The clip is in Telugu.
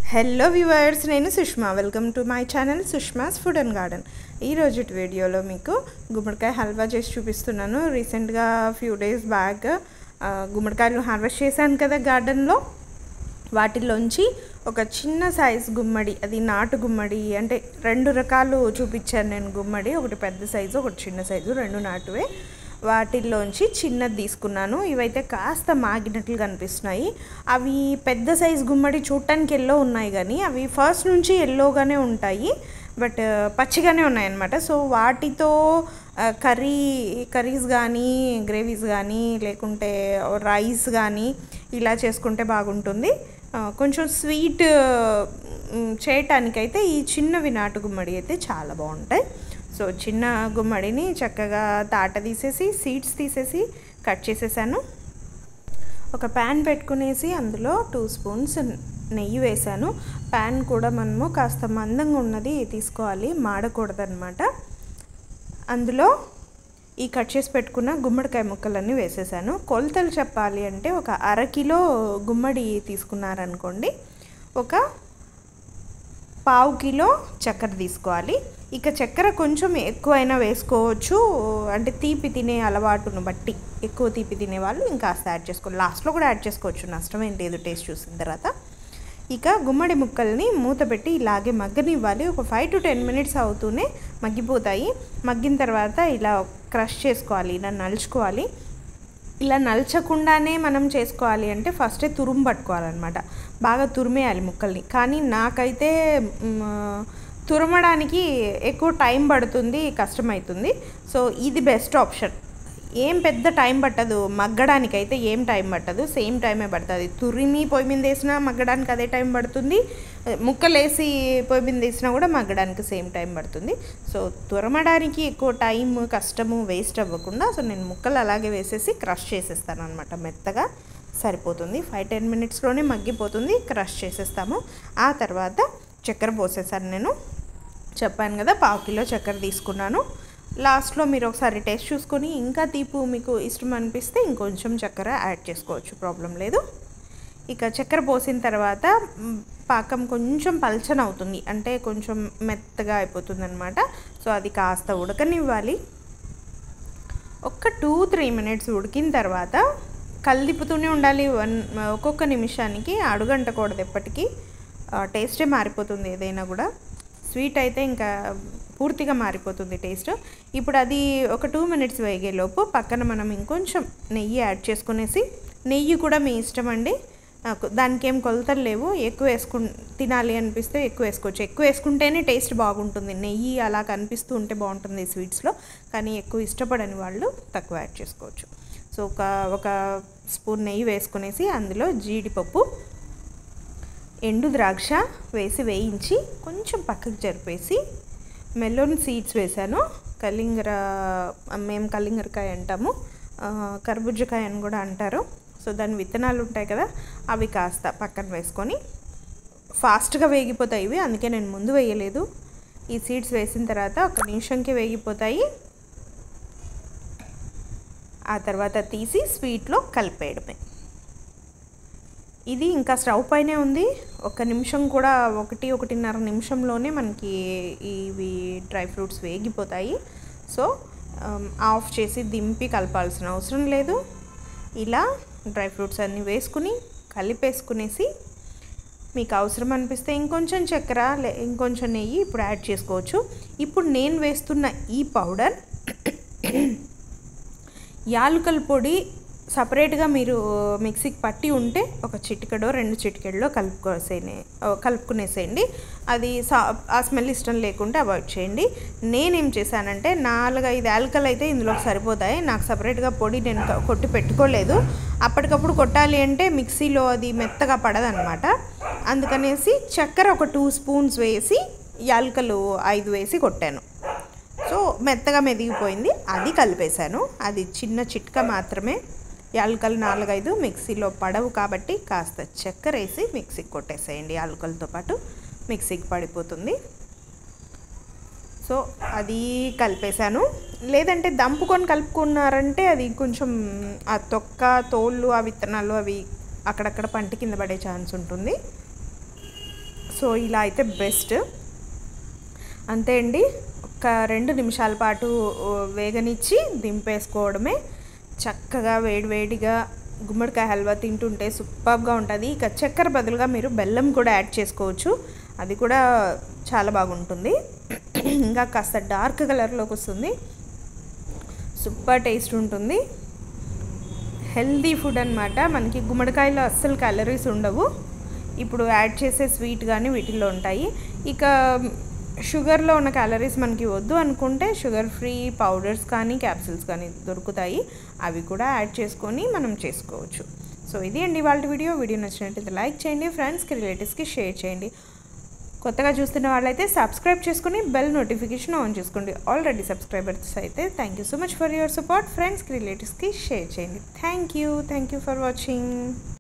హలో వ్యూవర్స్ నేను Sushma welcome to my channel Sushma's food and garden ఈ రోజు వీడియోలో మీకు గుమ్మడికాయ హల్వా చేసి చూపిస్తున్నాను రీసెంట్గా ఫ్యూ డేస్ బ్యాక్ ఆ, గుమ్మడికాయలు హార్వెస్ట్ చేశాను కదా గార్డెన్లో వాటిలోంచి ఒక చిన్న సైజ్ గుమ్మడి అది నాటు గుమ్మడి అంటే రెండు రకాలు చూపించాను నేను గుమ్మడి ఒకటి పెద్ద సైజు ఒకటి చిన్న సైజు రెండు నాటువే వాటిల్లోంచి చిన్నది తీసుకున్నాను ఇవైతే కాస్త మాగినట్లు కనిపిస్తున్నాయి అవి పెద్ద సైజ్ గుమ్మడి చూడటానికి ఎల్లో ఉన్నాయి కానీ అవి ఫస్ట్ నుంచి ఎల్లోగానే ఉంటాయి బట్ పచ్చిగానే ఉన్నాయన్నమాట సో వాటితో ఆ, కర్రీ కర్రీస్ కానీ గ్రేవీస్ కానీ లేకుంటే రైస్ కానీ ఇలా చేసుకుంటే బాగుంటుంది ఆ, కొంచెం స్వీట్ మ్, చేయటానికైతే ఈ చిన్నవి నాటు గుమ్మడి అయితే చాలా బాగుంటాయి సో చిన్న గుమ్మడిని చక్కగా తాట తీసేసి సీడ్స్ తీసేసి కట్ చేసేసాను ఒక ప్యాన్ పెట్టుకునేసి అందులో టూ స్పూన్స్ నెయ్యి వేసాను ప్యాన్ కూడా మనము కాస్త మందంగా ఉన్నది తీసుకోవాలి మాడకూడదన్నమాట అందులో ఈ కట్ చేసి పెట్టుకున్న గుమ్మడికాయ ముక్కలన్నీ వేసేసాను కొలతలు చెప్పాలి అంటే ఒక అరకిలో గుమ్మడి తీసుకున్నారనుకోండి ఒక పావు కిలో చక్కెర తీసుకోవాలి ఇక చక్కెర కొంచెం ఎక్కువైనా వేసుకోవచ్చు అంటే తీపి తినే అలవాటును బట్టి ఎక్కువ తీపి తినే వాళ్ళు ఇంకా యాడ్ చేసుకోవాలి లాస్ట్లో కూడా యాడ్ చేసుకోవచ్చు నష్టమేం లేదు టేస్ట్ చూసిన తర్వాత ఇక గుమ్మడి ముక్కల్ని మూత పెట్టి ఇలాగే మగ్గనివ్వాలి ఒక ఫైవ్ టు టెన్ మినిట్స్ అవుతూనే మగ్గిపోతాయి మగ్గిన తర్వాత ఇలా క్రష్ చేసుకోవాలి ఇలా నలుచుకోవాలి ఇలా నలచకుండానే మనం చేసుకోవాలి అంటే ఫస్టే తురుము పట్టుకోవాలన్నమాట బాగా తురిమేయాలి ముక్కల్ని కానీ నాకైతే మ్, తురమడానికి ఎక్కువ టైం పడుతుంది కష్టమవుతుంది సో ఇది బెస్ట్ ఆప్షన్ ఏం పెద్ద టైం పట్టదు మగ్గడానికి అయితే ఏం టైం పట్టదు సేమ్ టైమే పడుతుంది తురిమి పొయ్యి మీద వేసినా మగ్గడానికి అదే టైం పడుతుంది ముక్కలు వేసి పొయ్యి మీద వేసినా కూడా మగ్గడానికి సేమ్ టైం పడుతుంది సో తురమడానికి ఎక్కువ టైం కష్టము వేస్ట్ అవ్వకుండా సో నేను ముక్కలు అలాగే వేసేసి క్రష్ చేసేస్తాను అనమాట మెత్తగా సరిపోతుంది ఫైవ్ టెన్ మినిట్స్లోనే మగ్గిపోతుంది క్రష్ చేసేస్తాము ఆ తర్వాత చక్కెర పోసేసాను నేను చెప్పాను కదా పావు కిలో చక్కెర తీసుకున్నాను లాస్ట్లో మీరు ఒకసారి టేస్ట్ చూసుకొని ఇంకా తీపు మీకు ఇష్టం అనిపిస్తే ఇంకొంచెం చక్కెర యాడ్ చేసుకోవచ్చు ప్రాబ్లం లేదు ఇక చక్కెర పోసిన తర్వాత మ్, పాకం కొంచెం పల్చన అవుతుంది అంటే కొంచెం మెత్తగా అయిపోతుంది అనమాట సో అది కాస్త ఉడకనివ్వాలి ఒక్క టూ త్రీ మినిట్స్ ఉడికిన తర్వాత కలిదిప్పుతూనే ఉండాలి వన్ ఒక్కొక్క నిమిషానికి అడుగంటకూడదు ఎప్పటికీ ఆ, టేస్టే మారిపోతుంది ఏదైనా కూడా స్వీట్ అయితే ఇంకా పూర్తిగా మారిపోతుంది టేస్ట్ ఇప్పుడు అది ఒక టూ మినిట్స్ వేగేలోపు పక్కన మనం ఇంకొంచెం నెయ్యి యాడ్ చేసుకునేసి నెయ్యి కూడా మీ ఇష్టం అండి నాకు దానికి ఏం కొలతలు లేవు ఎక్కువ వేసుకు తినాలి అనిపిస్తే ఎక్కువ వేసుకోవచ్చు ఎక్కువ వేసుకుంటేనే టేస్ట్ బాగుంటుంది నెయ్యి అలా కనిపిస్తూ ఉంటే బాగుంటుంది ఈ స్వీట్స్లో కానీ ఎక్కువ ఇష్టపడని వాళ్ళు తక్కువ యాడ్ చేసుకోవచ్చు సో ఒక ఒక స్పూన్ నెయ్యి వేసుకునేసి అందులో జీడిపప్పు ఎండు ద్రాక్ష వేసి వేయించి కొంచెం పక్కకు జరిపేసి మెలోన్ సీడ్స్ వేసాను కలింగర మేము కలింగరకాయ అంటాము ఆ, కర్బూజకాయ అని కూడా అంటారు సో దాని విత్తనాలు ఉంటాయి కదా అవి కాస్త పక్కన వేసుకొని ఫాస్ట్గా వేగిపోతాయి ఇవి అందుకే నేను ముందు వేయలేదు ఈ సీడ్స్ వేసిన తర్వాత ఒక నిమిషంకి వేగిపోతాయి ఆ తర్వాత తీసి స్వీట్లో కలిపేయడమే ఇది ఇంకా స్టవ్ పైనే ఉంది ఒక నిమిషం కూడా ఒకటి ఒకటిన్నర నిమిషంలోనే మనకి ఇవి డ్రై ఫ్రూట్స్ వేగిపోతాయి సో ఆమ్, ఆఫ్ చేసి దింపి కలపాల్సిన అవసరం లేదు ఇలా డ్రై ఫ్రూట్స్ అన్నీ వేసుకుని కలిపేసుకునేసి మీకు అవసరం అనిపిస్తే ఇంకొంచెం చక్కెర లే ఇంకొంచెం నెయ్యి ఇప్పుడు యాడ్ చేసుకోవచ్చు ఇప్పుడు నేను వేస్తున్న ఈ పౌడర్ యాలకుల పొడి సపరేట్గా మీరు మిక్సీకి పట్టి ఉంటే ఒక చిటికెడో రెండు చిటికెడలో కలుపుకోసేనే కలుపుకునేసేయండి అది సా ఆ స్మెల్ ఇష్టం లేకుంటే అవాయిడ్ చేయండి నేనేం చేశానంటే నాలుగైదు యాలకలు అయితే ఇందులో సరిపోతాయి నాకు సపరేట్గా పొడి నేను క- కొట్టి పెట్టుకోలేదు అప్పటికప్పుడు కొట్టాలి అంటే మిక్సీలో అది మెత్తగా పడదనమాట అందుకనేసి చక్కెర ఒక టూ స్పూన్స్ వేసి యాలకలు ఐదు వేసి కొట్టాను సో మెత్తగా మెదిగిపోయింది అది కలిపేశాను అది చిన్న చిట్క మాత్రమే యాలకలు నాలుగైదు మిక్సీలో పడవు కాబట్టి కాస్త చక్కెర వేసి మిక్సీకి కొట్టేసేయండి యాలకలతో పాటు మిక్సీకి పడిపోతుంది సో అది కలిపేశాను లేదంటే దంపుకొని కలుపుకున్నారంటే అది కొంచెం ఆ తొక్క తోళ్ళు ఆ విత్తనాలు అవి అక్కడక్కడ పంట కింద పడే ఛాన్స్ ఉంటుంది సో ఇలా అయితే బెస్ట్ అంతే అండి ఒక రెండు నిమిషాల పాటు ఓ, వేగనిచ్చి దింపేసుకోవడమే చక్కగా వేడివేడిగా గుమ్మడికాయ హల్వా తింటుంటే సూపర్గా ఉంటుంది ఇక చక్కెర బదులుగా మీరు బెల్లం కూడా యాడ్ చేసుకోవచ్చు అది కూడా చాలా బాగుంటుంది ఇంకా కాస్త డార్క్ కలర్లోకి వస్తుంది సూపర్ టేస్ట్ ఉంటుంది హెల్దీ ఫుడ్ అనమాట మనకి గుమ్మడికాయలో అస్సలు క్యాలరీస్ ఉండవు ఇప్పుడు యాడ్ చేసే స్వీట్ కానీ వీటిల్లో ఉంటాయి ఇక షుగర్లో ఉన్న క్యాలరీస్ మనకి వద్దు అనుకుంటే షుగర్ ఫ్రీ పౌడర్స్ కానీ క్యాప్సిల్స్ కానీ దొరుకుతాయి అవి కూడా యాడ్ చేసుకొని మనం చేసుకోవచ్చు సో ఇది అండి వాళ్ళ వీడియో వీడియో నచ్చినట్లయితే లైక్ చేయండి ఫ్రెండ్స్కి రిలేటివ్స్కి షేర్ చేయండి కొత్తగా చూస్తున్న వాళ్ళైతే సబ్స్క్రైబ్ చేసుకుని బెల్ నోటిఫికేషన్ ఆన్ చేసుకోండి ఆల్రెడీ సబ్స్క్రైబర్స్ అయితే thank you so much for your support ఫ్రెండ్స్కి రిలేటివ్స్కి షేర్ చేయండి thank you thank you for watching